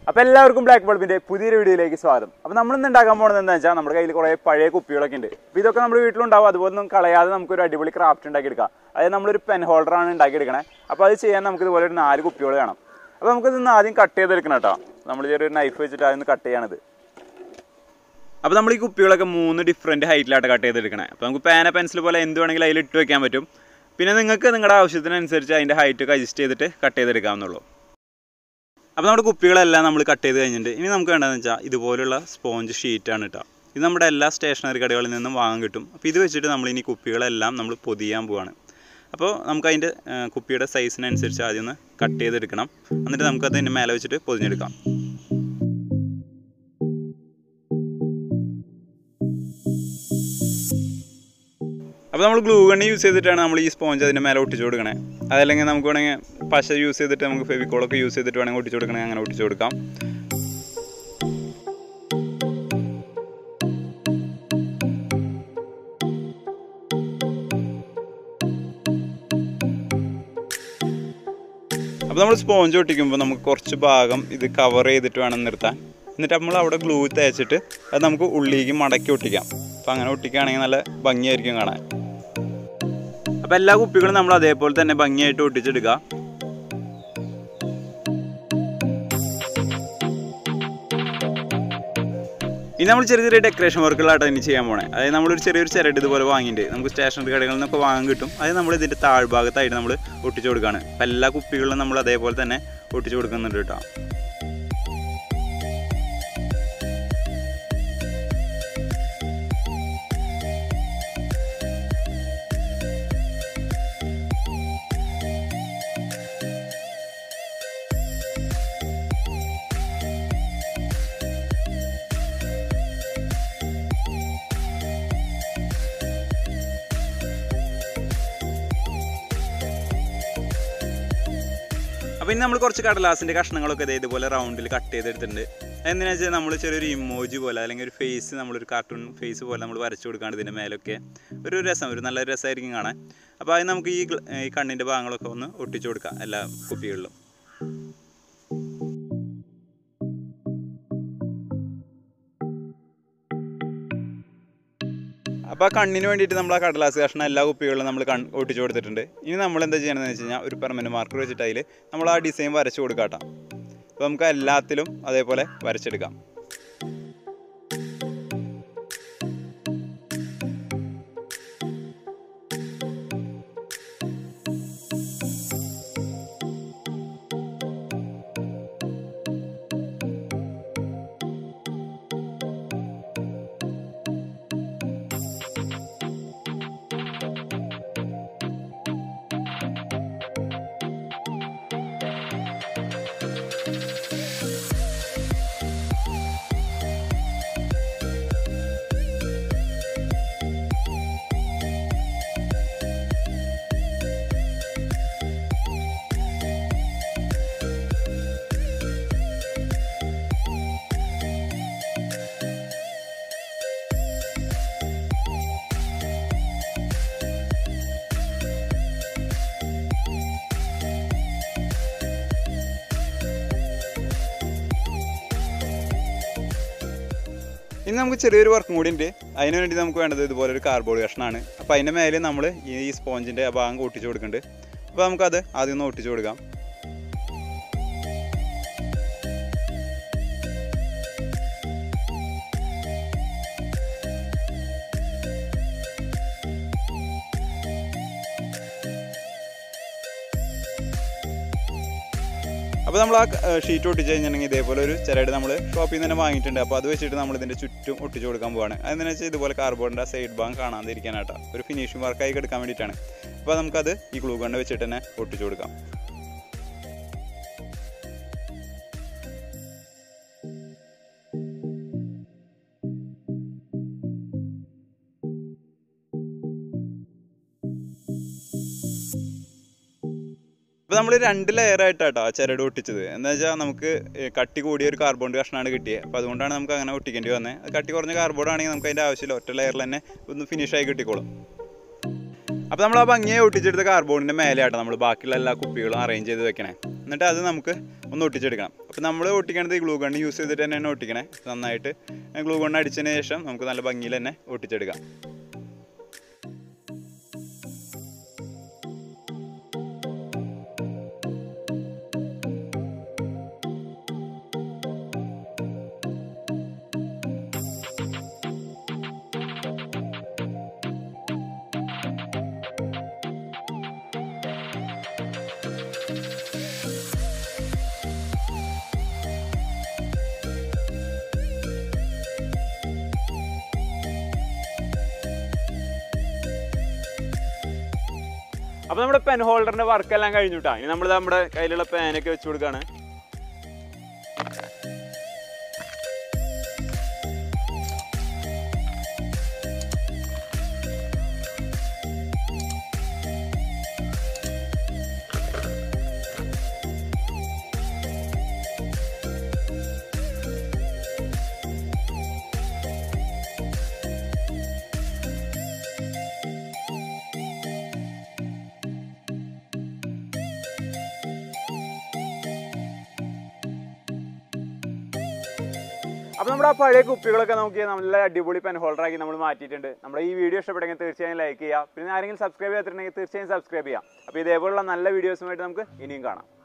അപ്പോൾ എല്ലാവർക്കും ബ്ലാക്ക് ബൾബിന്റെ പുതിയൊരു വീഡിയോയിലേക്ക് സ്വാഗതം അപ്പോൾ നമ്മൾ ഇന്ന് ഉണ്ടാക്കാൻ പോകുന്നത് എന്താണെന്ന് വെച്ചാൽ നമ്മുടെ കയ്യിൽ കുറേ പഴയ കുപ്പികളൊക്കെ ഉണ്ട് അപ്പോൾ ഇതൊക്കെ നമ്മുടെ വീട്ടിലുണ്ടാവും അതുപോലെ ഒന്നും കളയാതെ നമുക്ക് ഒരു അടിപൊളി ക്രാഫ്റ്റ് ഉണ്ടാക്കിയെടുക്കാം അതായത് നമ്മളൊരു പെൻ ഹോൾഡറാണ് ഉണ്ടാക്കിയെടുക്കണേ അപ്പോൾ അത് ചെയ്യാൻ നമുക്ക് ഇതുപോലെ ഒരു നാല് കുപ്പികൾ വേണം അപ്പോൾ നമുക്ക് ഇതൊന്ന് ആദ്യം കട്ട് ചെയ്തെടുക്കണം കേട്ടോ നമ്മൾ ചെറിയൊരു നൈഫ് വെച്ചിട്ട് അതൊന്ന് കട്ട് ചെയ്യാണിത് അപ്പോൾ നമ്മൾ ഈ കുപ്പികളൊക്കെ മൂന്ന് ഡിഫറെൻറ്റ് ഹൈറ്റിലായിട്ട് കട്ട് ചെയ്തെടുക്കണേ അപ്പോൾ നമുക്ക് പേന പെൻസിൽ പോലെ എന്ത് വേണമെങ്കിലും അതിൽ ഇട്ട് വെക്കാൻ പറ്റും പിന്നെ നിങ്ങൾക്ക് നിങ്ങളുടെ ആവശ്യത്തിനനുസരിച്ച് അതിൻ്റെ ഹൈറ്റ് ഒക്കെ അഡ്ജസ്റ്റ് ചെയ്തിട്ട് കട്ട് ചെയ്തെടുക്കാവുന്നുള്ളൂ അപ്പോൾ നമ്മുടെ കുപ്പികളെല്ലാം നമ്മൾ കട്ട് ചെയ്ത് കഴിഞ്ഞിട്ട് ഇനി നമുക്ക് വേണ്ടതെന്ന് വെച്ചാൽ ഇതുപോലുള്ള സ്പോഞ്ച് ഷീറ്റാണ് കേട്ടോ ഇത് നമ്മുടെ എല്ലാ സ്റ്റേഷനറി കടകളിൽ നിന്നും വാങ്ങാൻ കിട്ടും അപ്പോൾ ഇത് വെച്ചിട്ട് നമ്മൾ ഇനി കുപ്പികളെല്ലാം നമ്മൾ പൊതിയാൻ പോവാണ് അപ്പോൾ നമുക്ക് അതിൻ്റെ കുപ്പിയുടെ സൈസിനനുസരിച്ച് ആദ്യം ഒന്ന് കട്ട് ചെയ്തെടുക്കണം എന്നിട്ട് നമുക്കത് അതിൻ്റെ മേലെ വെച്ചിട്ട് പൊതിഞ്ഞെടുക്കാം അപ്പോൾ നമ്മൾ ഗ്ലൂ ഗണ്ണ് യൂസ് ചെയ്തിട്ടാണ് നമ്മൾ ഈ സ്പോഞ്ച് അതിൻ്റെ മേലെ ഒട്ടിച്ചു കൊടുക്കണേ അതല്ലെങ്കിൽ നമുക്ക് വേണമെങ്കിൽ പശ യൂസ് ചെയ്തിട്ട് നമുക്ക് ഫെവിക്കോളൊക്കെ യൂസ് ചെയ്തിട്ട് വേണമെങ്കിൽ ഒട്ടിച്ചു കൊടുക്കണമെങ്കിൽ അങ്ങനെ ഒട്ടിച്ചു കൊടുക്കാം അപ്പോൾ നമ്മൾ സ്പോഞ്ച് ഒട്ടിക്കുമ്പോൾ നമുക്ക് കുറച്ച് ഭാഗം ഇത് കവർ ചെയ്തിട്ട് വേണം നിർത്താൻ എന്നിട്ട് നമ്മൾ അവിടെ ഗ്ലൂ തേച്ചിട്ട് അത് നമുക്ക് ഉള്ളിലേക്ക് മടക്കി ഒട്ടിക്കാം അപ്പോൾ അങ്ങനെ ഒട്ടിക്കുകയാണെങ്കിൽ നല്ല ഭംഗിയായിരിക്കും കാണാൻ അപ്പോൾ എല്ലാ കുപ്പികളും നമ്മൾ അതേപോലെ തന്നെ ഭംഗിയായിട്ട് ഒട്ടിച്ചെടുക്കുക ഇനി നമ്മൾ ചെറിയ ചെറിയ ഡെക്കറേഷൻ വർക്കുകളായിട്ട് ഇനി ചെയ്യാൻ പോണേ അതായത് നമ്മളൊരു ചെറിയൊരു ചിരട് ഇതുപോലെ വാങ്ങിയിട്ട് നമുക്ക് സ്റ്റേഷനറി കടകളിൽ നിന്നൊക്കെ വാങ്ങാൻ കിട്ടും അത് നമ്മൾ ഇതിൻ്റെ താഴ്ഭാഗത്തായിട്ട് നമ്മൾ ഒട്ടിച്ചു കൊടുക്കുകയാണ് അപ്പോൾ എല്ലാ കുപ്പികളിലും നമ്മൾ അതേപോലെ തന്നെ ഒട്ടിച്ചു കൊടുക്കുന്നുണ്ട് കേട്ടോ അപ്പോൾ ഇനി നമ്മൾ കുറച്ച് കടലാസിൻ്റെ കഷ്ണങ്ങളൊക്കെ ഇതേ ഇതുപോലെ റൗണ്ടിൽ കട്ട് ചെയ്തെടുത്തിട്ടുണ്ട് എന്തിനാ വെച്ചാൽ നമ്മൾ ചെറിയൊരു ഇമോജി പോലെ അല്ലെങ്കിൽ ഒരു ഫേസ് നമ്മളൊരു കാർട്ടൂൺ ഫേസ് പോലെ നമ്മൾ വരച്ചു കൊടുക്കുകയാണ് ഇതിൻ്റെ മേലൊക്കെ ഒരു രസം ഒരു നല്ല രസമായിരിക്കും കാണാൻ അപ്പോൾ അത് നമുക്ക് ഈ ഗ്ല- ഈ കണ്ണിൻ്റെ ഭാഗങ്ങളൊക്കെ ഒന്ന് ഒട്ടിച്ചു കൊടുക്കാം എല്ലാ കുപ്പികളിലും അപ്പോൾ ആ കണ്ണിന് വേണ്ടിയിട്ട് നമ്മൾ ആ കടലാസ് കഷ്ണം എല്ലാ കുപ്പികളിലും നമ്മൾ കൺ ഒട്ടിച്ചു കൊടുത്തിട്ടുണ്ട് ഇനി നമ്മൾ എന്താ ചെയ്യണമെന്ന് വെച്ച് കഴിഞ്ഞാൽ ഒരു പെർമനൻറ്റ് മാർക്കർ വെച്ചിട്ട് അതിൽ നമ്മൾ ആ ഡിസൈൻ വരച്ചു കൊടുക്കാട്ടോ അപ്പോൾ നമുക്ക് എല്ലാത്തിലും അതേപോലെ വരച്ചെടുക്കാം ഇനി നമുക്ക് ചെറിയൊരു വർക്കും കൂടി ഉണ്ട് അതിന് വേണ്ടി നമുക്ക് വേണ്ടത് ഇതുപോലെ ഒരു കാർബോർഡ് കഷ്ണമാണ് അപ്പോൾ അതിൻ്റെ മേലെ നമ്മൾ ഈ സ്പോഞ്ചിൻ്റെ ആ ഭാഗം ഒട്ടിച്ചു കൊടുക്കുന്നുണ്ട് അപ്പോൾ നമുക്കത് ആദ്യം ഒന്ന് ഒട്ടിച്ചു കൊടുക്കാം അപ്പോൾ നമ്മൾ ആ ഷീറ്റ് ഒട്ടിച്ച് കഴിഞ്ഞിട്ടുണ്ടെങ്കിൽ ഇതേപോലെ ഒരു ചിരട് നമ്മൾ ഷോപ്പിൽ നിന്ന് തന്നെ വാങ്ങിയിട്ടുണ്ട് അപ്പോൾ അത് വെച്ചിട്ട് നമ്മൾ ഇതിൻ്റെ ചുറ്റും ഒട്ടിച്ച് കൊടുക്കാൻ പോവാണ് അതെന്ന് വെച്ചാൽ ഇതുപോലെ കാർബോണിൻ്റെ സൈഡ് ഭാഗം കാണാതിരിക്കാനാട്ടോ ഒരു ഫിനിഷിംഗ് വർക്കായി എടുക്കാൻ വേണ്ടിയിട്ടാണ് അപ്പോൾ നമുക്കത് ഈ ഗ്ലൂ ഗണ്ണ് വെച്ചിട്ട് തന്നെ ഒട്ടിച്ച് കൊടുക്കാം അപ്പോൾ നമ്മൾ രണ്ട് ലെയർ ആയിട്ടാട്ടോ ചരട് ഒട്ടിച്ചത് എന്താ വെച്ചാൽ നമുക്ക് ഏ, കട്ടി കൂടിയ ഒരു കാർബോണ്ട് കഷ്ണമാണ് കിട്ടിയത് അപ്പോൾ അതുകൊണ്ടാണ് നമുക്ക് അങ്ങനെ ഒട്ടിക്കേണ്ടി വന്നത് അത് കട്ടി കുറഞ്ഞ കാർബോർഡ് ആണെങ്കിൽ നമുക്ക് അതിൻ്റെ ആവശ്യമില്ല ഒറ്റ ലെയറിൽ തന്നെ ഒന്ന് ഫിനിഷായി കിട്ടിക്കോളും അപ്പോൾ നമ്മൾ ആ ഭംഗിയെ ഒട്ടിച്ചെടുത്ത കാർബോണിൻ്റെ മേലെയാട്ടോ നമ്മൾ ബാക്കിയുള്ള എല്ലാ കുപ്പികളും അറേഞ്ച് ചെയ്ത് വെക്കണേ എന്നിട്ട് അത് നമുക്ക് ഒന്ന് ഒട്ടിച്ചെടുക്കണം അപ്പോൾ നമ്മൾ ഒട്ടിക്കണത് ഈ ഗ്ലൂ ഗണ്ണ് യൂസ് ചെയ്തിട്ട് തന്നെയാണ് ഒട്ടിക്കണേ നന്നായിട്ട് ഗ്ലൂ ഗണ്ണ് അടിച്ചതിന് ശേഷം നമുക്ക് നല്ല ഭംഗിയിൽ തന്നെ ഒട്ടിച്ചെടുക്കാം അപ്പോൾ നമ്മുടെ പെൻ ഹോൾഡറിന്റെ വർക്ക് എല്ലാം കഴിഞ്ഞിട്ടാ ഇനി നമ്മൾ നമ്മുടെ കയ്യിലുള്ള പേനൊക്കെ വെച്ച് കൊടുക്കാണ് അപ്പോൾ നമ്മുടെ ആ പഴയ കുപ്പികളൊക്കെ നോക്കി നല്ല അടിപൊളി പെൻ ഹോൾഡർ ആക്കി നമ്മൾ മാറ്റിയിട്ടുണ്ട് നമ്മുടെ ഈ വീഡിയോ ഇഷ്ടപ്പെട്ടെങ്കിൽ തീർച്ചയായും ലൈക്ക് ചെയ്യുക പിന്നെ ആരെങ്കിലും സബ്സ്ക്രൈബ് ചെയ്തിട്ടുണ്ടെങ്കിൽ തീർച്ചയായും സബ്സ്ക്രൈബ് ചെയ്യാം അപ്പോൾ ഇതേപോലുള്ള നല്ല വീഡിയോസുമായിട്ട് നമുക്ക് ഇനിയും കാണാം